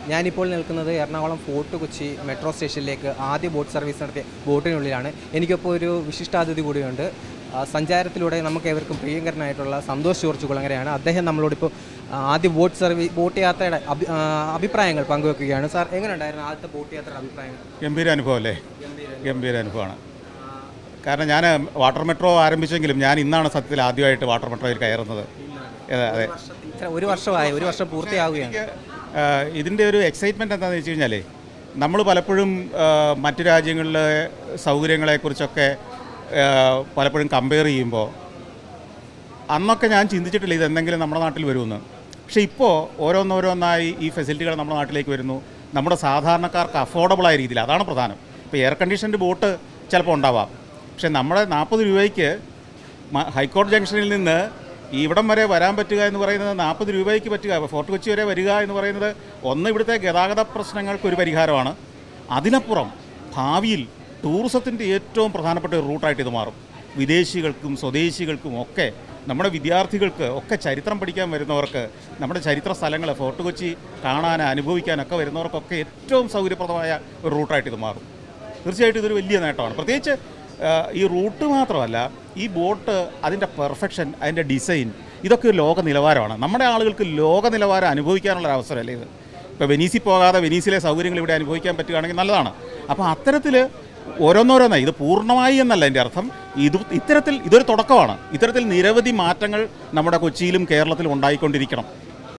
ഞാനിപ്പോൾ നിൽക്കുന്നത് Ernakulam fort Kochi metro സ്റ്റേഷനിലേക്ക് ആദ്യ ബോട്ട് സർവീസ് നടത്തിയ ബോട്ടിനുള്ളിലാണ് എനിക്കൊപ്പോൾ ഒരു വിശിഷ്ടാതിഥി കൂടിയുണ്ട് ആ, സഞ്ചാരത്തിലൂടെ നമുക്ക് ഏവർക്കും പ്രിയങ്കരനായിട്ടുള്ള സന്തോഷ് ജോർജ് കുളങ്ങരയാണ് അദ്ദേഹം നമ്മളോടിപ്പോൾ ആ, ആദ്യ ബോട്ട് സർവീസ് ബോട്ട് യാത്രയുടെ അഭി ആ, അഭിപ്രായങ്ങൾ പങ്കുവെക്കുകയാണ് സാർ എങ്ങനെ ഉണ്ടായിരുന്നു ആദ്യത്തെ ബോട്ട് യാത്രയുടെ അഭിപ്രായങ്ങൾ ഗംഭീര അനുഭവം അല്ലേ ഗംഭീര അനുഭവമാണ് കാരണം ഞാൻ വാട്ടർ മെട്രോ ആരംഭിച്ചെങ്കിലും ഞാൻ ഇന്നാണ് സത്യത്തിൽ ആദ്യമായിട്ട് വാട്ടർ മെട്രോയിൽ കയറുന്നത് അതെ അതെ ഇത്ര ഒരു വർഷമായി ഒരു വർഷം പൂർത്തിയാവുകയാണ് ആ, ഇതിൻ്റെ ഒരു എക്സൈറ്റ്മെൻറ്റ് എന്താണെന്ന് വെച്ച് കഴിഞ്ഞാൽ നമ്മൾ പലപ്പോഴും ആ, മറ്റു രാജ്യങ്ങളിലെ സൗകര്യങ്ങളെക്കുറിച്ചൊക്കെ ആ, പലപ്പോഴും കമ്പയർ ചെയ്യുമ്പോൾ അന്നൊക്കെ ഞാൻ ചിന്തിച്ചിട്ടില്ല ഇത് എന്തെങ്കിലും നമ്മുടെ നാട്ടിൽ വരുമെന്ന് പക്ഷേ ഇപ്പോൾ ഓരോന്നോരോന്നായി ഈ ഫെസിലിറ്റികൾ നമ്മുടെ നാട്ടിലേക്ക് വരുന്നു നമ്മുടെ സാധാരണക്കാർക്ക് അഫോർഡബിളായ രീതിയിൽ അതാണ് പ്രധാനം ഇപ്പോൾ എയർ കണ്ടീഷൻഡ് ബോട്ട് ചിലപ്പോൾ ഉണ്ടാവാം പക്ഷേ നമ്മുടെ നാൽപ്പത് രൂപയ്ക്ക് മ- ഹൈക്കോടതി ജംഗ്ഷനിൽ നിന്ന് ഈ ഇവിടം വരെ വരാൻ പറ്റുക എന്ന് പറയുന്നത് നാൽപ്പത് രൂപയ്ക്ക് പറ്റുക ഫോർട്ട് കൊച്ചി വരെ വരിക എന്ന് പറയുന്നത് ഒന്ന് ഇവിടുത്തെ ഗതാഗത പ്രശ്നങ്ങൾക്ക് ഒരു പരിഹാരമാണ് അതിനപ്പുറം ഭാവിയിൽ ടൂറിസത്തിൻ്റെ ഏറ്റവും പ്രധാനപ്പെട്ട ഒരു റൂട്ടായിട്ട് ഇത് മാറും വിദേശികൾക്കും സ്വദേശികൾക്കും ഒക്കെ നമ്മുടെ വിദ്യാർത്ഥികൾക്ക് ഒക്കെ ചരിത്രം പഠിക്കാൻ വരുന്നവർക്ക് നമ്മുടെ ചരിത്ര സ്ഥലങ്ങൾ ഫോർട്ട് കൊച്ചി കാണാൻ അനുഭവിക്കാനൊക്കെ വരുന്നവർക്കൊക്കെ ഏറ്റവും സൗകര്യപ്രദമായ ഒരു റൂട്ടായിട്ട് ഇത് മാറും തീർച്ചയായിട്ടും ഇതൊരു വലിയ നേട്ടമാണ് പ്രത്യേകിച്ച് ആ, ഈ റൂട്ട് മാത്രമല്ല ഈ ബോട്ട് അതിൻ്റെ പെർഫെക്ഷൻ അതിൻ്റെ ഡിസൈൻ ഇതൊക്കെ ഒരു ലോക നിലവാരമാണ് നമ്മുടെ ആളുകൾക്ക് ലോക നിലവാരം അനുഭവിക്കാനുള്ള ഒരു അവസരമല്ലേ ഇത് ഇപ്പോൾ വെനീസിൽ പോകാതെ വെനീസിലെ സൗകര്യങ്ങൾ ഇവിടെ അനുഭവിക്കാൻ പറ്റുകയാണെങ്കിൽ നല്ലതാണ് അപ്പോൾ അത്തരത്തിൽ ഓരോന്നോരോന്നായി ഇത് പൂർണ്ണമായി എന്നല്ല എൻ്റെ അർത്ഥം ഇത് ഇത്തരത്തിൽ ഇതൊരു തുടക്കമാണ് ഇത്തരത്തിൽ നിരവധി മാറ്റങ്ങൾ നമ്മുടെ കൊച്ചിയിലും കേരളത്തിലും ഉണ്ടായിക്കൊണ്ടിരിക്കണം